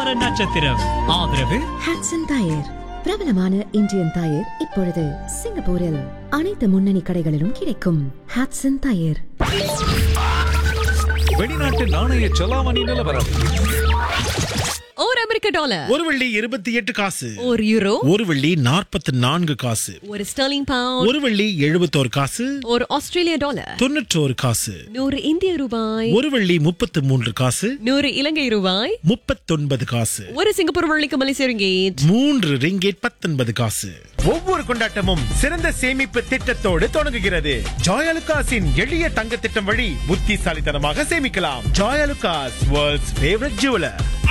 வார நட்சத்திரம் ஆதரவு ஹாட்சன் டயர் பிரபலமான இந்தியன் டயர் இப்பொழுது சிங்கப்பூரில் அனைத்து முன்னணி கடைகளிலும் கிடைக்கும் ஹாட்சன் டயர் வெளிநாட்டு நாணய செலாவணி நிலவரம் ஒரு அமெரிக்க டாலர் ஒரு வெள்ளி இருபத்தி எட்டு காசு ஒரு யூரோ ஒரு வெள்ளி நாற்பத்தி நான்கு காசு ஒரு ஸ்டர்லிங் பவுண்ட் ஒரு வெள்ளி எழுபத்தோரு காசு ஒரு ஆஸ்திரேலிய டாலர் தொண்ணூற்றோரு காசு நூறு இந்திய ரூபாய் ஒரு வெள்ளி முப்பத்து மூன்று காசு நூறு இலங்கை ரூபாய் முப்பத்தொன்பது காசு ஒரு சிங்கப்பூர் வள்ளிக்கு மலேசிய ரிங்கேட் மூன்று ரிங்கேட் பத்தொன்பது காசு ஒவ்வொரு கொண்டாட்டமும் சிறந்த சேமிப்பு திட்டத்தோடு தொடங்குகிறது ஜாயலுகாஸின் எளிய தங்க திட்டம் வழி புத்திசாலித்தனமாக சேமிக்கலாம் ஜாயலுகாஸ் வேர்ல்ட்ஸ் ஃபேவரட் ஜுவலர்